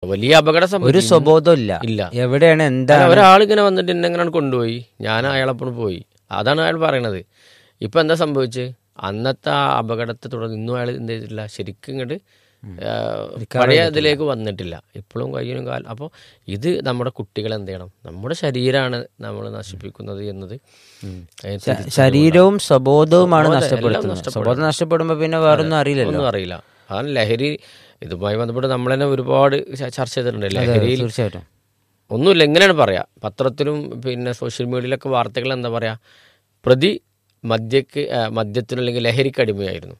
വലിയ അപകടം ഒരു സംഭവിച്ചു സ്വബോധം ഇല്ല ഇല്ല എവിടെയാണ് എന്താ ഒരാളിങ്ങനെ വന്നിട്ട് എന്നെ ഇങ്ങനെ കൊണ്ടുപോയി ഞാൻ അയാളപ്പം പോയി അതാണ് അയാൾ പറയണത് ഇപ്പൊ എന്താ സംഭവിച്ചത് അന്നത്തെ ആ അപകടത്തെ തുടർന്ന് ഇന്നും അയാൾ എന്ത് ചെയ്തിട്ടില്ല ശരിക്കും ഇങ്ങോട്ട് പഴയ ഇതിലേക്ക് വന്നിട്ടില്ല ഇപ്പോഴും കയ്യിനും കാലം അപ്പോൾ ഇത് നമ്മുടെ കുട്ടികൾ എന്ത് ചെയ്യണം നമ്മുടെ ശരീരമാണ് നമ്മൾ നശിപ്പിക്കുന്നത് എന്നത് അതിന് ശ- ശരീരവും സ്വബോധവുമാണ് സ്വബോധം നഷ്ടപ്പെടുത്തുന്നത് എല്ലാം സ്വബോധം നഷ്ടപ്പെടുമ്പോ പിന്നെ വേറൊന്നും അറിയില്ലല്ലോ ഒന്നും അറിയില്ല അതാണ് ലഹരി ഇതുമായി ബന്ധപ്പെട്ട് നമ്മൾ തന്നെ ഒരുപാട് ച- ചർച്ച ചെയ്തിട്ടുണ്ട് ലഹരിയിൽ തീർച്ചയായിട്ടും ഒന്നുമില്ല എങ്ങനെയാണ് പറയാ പത്രത്തിലും പിന്നെ സോഷ്യൽ മീഡിയയിലൊക്കെ വാർത്തകൾ എന്താ പറയാ പ്രതി മദ്യക്ക് ആ, മദ്യത്തിന് അല്ലെങ്കിൽ ലഹരിക്ക് അടിമയായിരുന്നു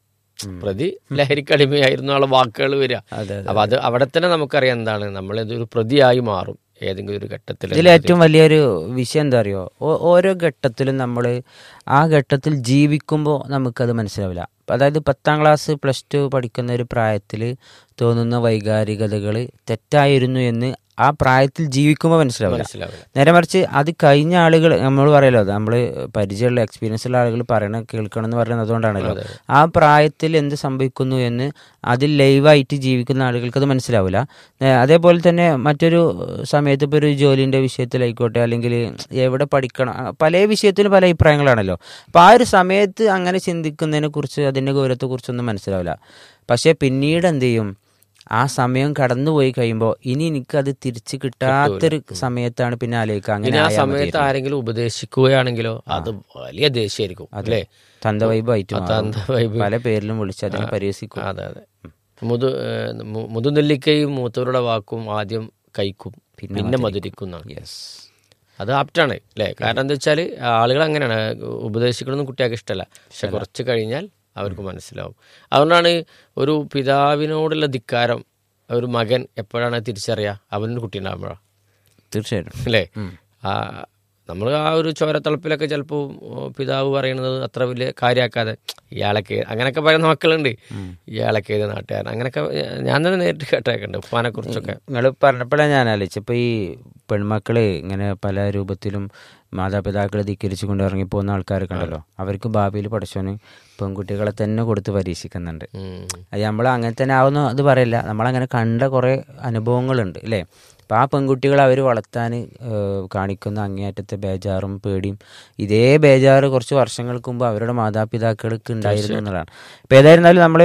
പ്രതി ലഹരിക്ക് അടിമയായിരുന്നു എന്നുള്ള വാക്കുകൾ വരിക അതെ അപ്പൊ അത് അവിടെ തന്നെ നമുക്കറിയാം എന്താണ് നമ്മൾ ഇതൊരു പ്രതിയായി മാറും ഏതെങ്കിലും ഒരു ഘട്ടത്തിൽ ഇതിൽ ഏറ്റവും വലിയൊരു വിഷയം എന്താ അറിയോ ഓ- ഓരോ ഘട്ടത്തിലും നമ്മൾ ആ ഘട്ടത്തിൽ ജീവിക്കുമ്പോൾ നമുക്കത് മനസ്സിലാവില്ല അതായത് പത്താം ക്ലാസ് പ്ലസ് ടു പഠിക്കുന്ന ഒരു പ്രായത്തിൽ തോന്നുന്ന വൈകാരികതകൾ തെറ്റായിരുന്നു എന്ന് ആ പ്രായത്തിൽ ജീവിക്കുമ്പോൾ മനസ്സിലാവില്ല മനസ്സിലാവില്ല നേരെ മറിച്ച് അത് കഴിഞ്ഞ ആളുകൾ നമ്മൾ പറയല്ലോ നമ്മൾ പരിചയമുള്ള എക്സ്പീരിയൻസ് ഉള്ള ആളുകൾ പറയണ കേൾക്കണം എന്ന് പറയുന്നത് അതുകൊണ്ടാണല്ലോ ആ പ്രായത്തിൽ എന്ത് സംഭവിക്കുന്നു എന്ന് അതിൽ ലൈവായിട്ട് ജീവിക്കുന്ന ആളുകൾക്ക് അത് മനസ്സിലാവില്ല ഏ, അതേപോലെ തന്നെ മറ്റൊരു സമയത്ത് ഇപ്പോൾ ഒരു ജോലിൻ്റെ വിഷയത്തിലായിക്കോട്ടെ അല്ലെങ്കിൽ എവിടെ പഠിക്കണം ആ, പല വിഷയത്തിലും പല അഭിപ്രായങ്ങളാണല്ലോ അപ്പോൾ ആ ഒരു സമയത്ത് അങ്ങനെ ചിന്തിക്കുന്നതിനെ കുറിച്ച് അതിൻ്റെ ഗൗരവത്തെക്കുറിച്ചൊന്നും മനസ്സിലാവില്ല പക്ഷേ പിന്നീട് എന്ത് ചെയ്യും ആ സമയം കടന്നുപോയി കഴിയുമ്പോൾ ഇനി എനിക്കത് തിരിച്ച് കിട്ടാത്തൊരു സമയത്താണ് പിന്നെ ആലോചിക്കുക അങ്ങനെ ഇനി ആ ആയാൽ സമയത്ത് ആരെങ്കിലും ഉപദേശിക്കുകയാണെങ്കിലോ അത് വലിയ ദേഷ്യമായിരിക്കും അല്ലേ തന്തവൈബായിട്ട് തന്ത വൈബ് പല പേരിലും വിളിച്ച് അതിനെ പരിഹസിക്കും അതെ അതെ മുതു ഏഹ് മു- മുതുനെല്ലിക്കയും മൂത്തവരുടെ വാക്കും ആദ്യം കഴിക്കും പിന്നെ മധുരിക്കുന്നതാണ് യെസ് അത് ആപ്റ്റാണ് അല്ലേ കാരണം എന്താ വെച്ചാൽ ആളുകൾ അങ്ങനെയാണ് ഉപദേശിക്കണമെന്നും കുട്ടികൾക്ക് ഇഷ്ടമല്ല പക്ഷെ കുറച്ച് കഴിഞ്ഞാൽ അവർക്ക് മനസ്സിലാവും അതുകൊണ്ടാണ് ഒരു പിതാവിനോടുള്ള ധിക്കാരം ഒരു മകൻ എപ്പോഴാണ് തിരിച്ചറിയുക അവനൊരു കുട്ടി ഉണ്ടാകുമ്പോഴാണ് തീർച്ചയായിട്ടും അല്ലേ ആ നമ്മൾ ആ ഒരു ചോരത്തളപ്പിലൊക്കെ ചിലപ്പോൾ പിതാവ് പറയുന്നത് അത്ര വലിയ കാര്യമാക്കാതെ ഇയാളൊക്കെ അങ്ങനെയൊക്കെ പറയുന്ന മക്കളുണ്ട് ഇയാളൊക്കെ ഏത് നാട്ടുകാരൻ അങ്ങനെയൊക്കെ ഞാൻ തന്നെ നേരിട്ട് കേട്ടേക്കുണ്ട് ഉപ്പാനെ കുറിച്ചൊക്കെ നിങ്ങൾ പറഞ്ഞപ്പോഴാണ് ഞാൻ ആലോചിച്ചത് ഇപ്പോൾ ഈ പെൺമക്കള് ഇങ്ങനെ പല രൂപത്തിലും മാതാപിതാക്കളെ ധിക്കരിച്ചു കൊണ്ട് ഇറങ്ങിപ്പോകുന്ന ആൾക്കാരൊക്കെ ഉണ്ടല്ലോ അവർക്ക് ഭാവിയിൽ പഠിച്ചോന് പെൺകുട്ടികളെ തന്നെ കൊടുത്ത് പരീക്ഷിക്കുന്നുണ്ട് ഉം. അത് നമ്മൾ അങ്ങനെ തന്നെ ആവുന്ന അത് പറയില്ല നമ്മളങ്ങനെ കണ്ട കുറേ അനുഭവങ്ങളുണ്ട് അല്ലേ അപ്പം ആ പെൺകുട്ടികളെ അവർ വളർത്താൻ ഏഹ്, കാണിക്കുന്ന അങ്ങേയറ്റത്തെ ബേജാറും പേടിയും ഇതേ ബേജാറ് കുറച്ച് വർഷങ്ങൾക്ക് മുമ്പ് അവരുടെ മാതാപിതാക്കൾക്ക് ഉണ്ടായിരുന്നു എന്നുള്ളതാണ് ഇപ്പം ഏതായിരുന്നാലും നമ്മൾ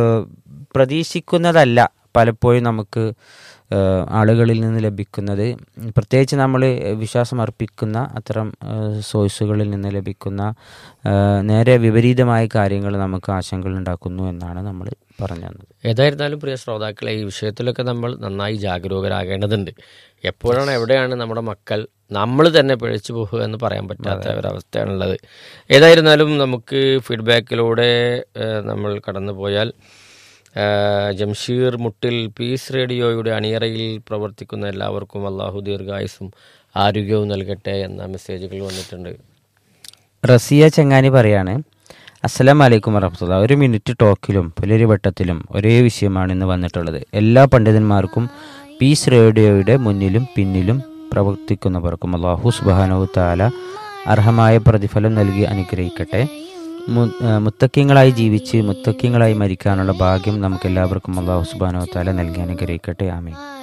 പ്രതീക്ഷിക്കുന്നതല്ല പലപ്പോഴും നമുക്ക് ഏഹ്, ആളുകളിൽ നിന്ന് ലഭിക്കുന്നത് പ്രത്യേകിച്ച് നമ്മൾ വിശ്വാസം അർപ്പിക്കുന്ന അത്തരം ഏഹ്, സോഴ്സുകളിൽ നിന്ന് ലഭിക്കുന്ന ഏഹ്, നേരെ വിപരീതമായ കാര്യങ്ങൾ നമുക്ക് ആശങ്കകൾ ഉണ്ടാക്കുന്നു എന്നാണ് നമ്മൾ പറഞ്ഞു തന്നത് ഏതായിരുന്നാലും പ്രിയ ശ്രോതാക്കളെ ഈ വിഷയത്തിലൊക്കെ നമ്മൾ നന്നായി ജാഗരൂകരാകേണ്ടതുണ്ട് എപ്പോഴാണ് എവിടെയാണ് നമ്മുടെ മക്കൾ നമ്മൾ തന്നെ പിഴച്ചു പോകുക എന്ന് പറയാൻ പറ്റാത്ത ഒരവസ്ഥയാണുള്ളത് ഏതായിരുന്നാലും നമുക്ക് ഫീഡ്ബാക്കിലൂടെ ഏഹ്, നമ്മൾ കടന്നു പോയാൽ ഏഹ്, ജംഷീർ മുട്ടിൽ പീസ് റേഡിയോയുടെ അണിയറയിൽ പ്രവർത്തിക്കുന്ന എല്ലാവർക്കും അള്ളാഹു ദീർഘായുസും ആരോഗ്യവും നൽകട്ടെ എന്ന മെസ്സേജുകൾ വന്നിട്ടുണ്ട് റസിയ ചെങ്ങാനി പറയാണ് അസ്സലാം വലൈക്കും വറഹമത്തുള്ള ഒരു മിനിറ്റ് ടോക്കിലും പുലരി വട്ടത്തിലും ഒരേ വിഷയമാണ് ഇന്ന് വന്നിട്ടുള്ളത് എല്ലാ പണ്ഡിതന്മാർക്കും പീസ് റേഡിയോയുടെ മുന്നിലും പിന്നിലും പ്രവർത്തിക്കുന്നവർക്കും അള്ളാഹു സുബാനു താല അർഹമായ പ്രതിഫലം നൽകി അനുഗ്രഹിക്കട്ടെ മു- ആ, മുത്തക്കിങ്ങളായി ജീവിച്ച് മുത്തക്കിങ്ങളായി മരിക്കാനുള്ള ഭാഗ്യം നമുക്ക് എല്ലാവർക്കും അള്ളാഹു സുബാനു താല നൽകി അനുഗ്രഹിക്കട്ടെ ആമീൻ